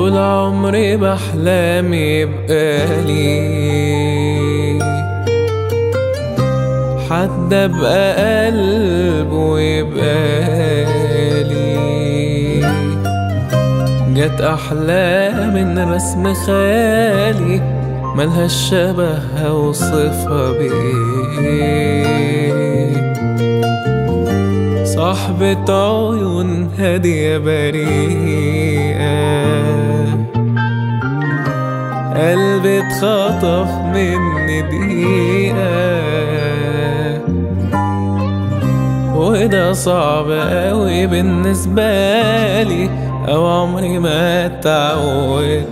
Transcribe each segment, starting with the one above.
طول عمري بحلم يبقى لي حد ابقى قلب ويبقى لي جت احلى من رسم خيالي ملهاش شبه اوصفها بايه صاحبة عيون هادية بريئة قلبي اتخطف مني دقيقة وده صعب قوي بالنسبة لي أو عمري ما اتعود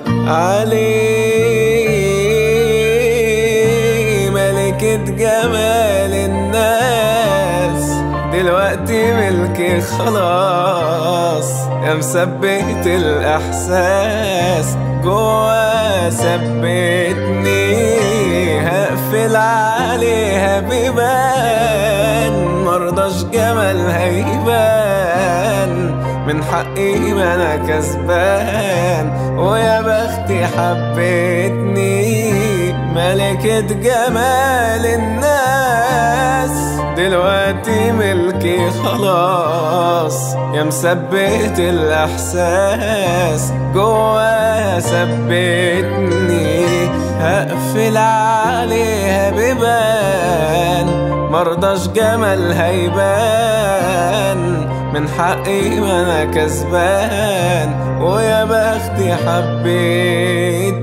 عليه ملكة جمال الناس دلوقتي ملكي خلاص يا مثبت الإحساس جوا ثبتني هقفل عليها بيبان مرضاش جمالها يبان من حقي ما انا كسبان ويا بختي حبتني ملكة جمال الناس دلوقتي ملكي خلاص يا مثبت الإحساس جوا ثبتني هقفل عليها بيبان مرضاش جمالها يبان من حقي ما انا كسبان ويا بختي حبيت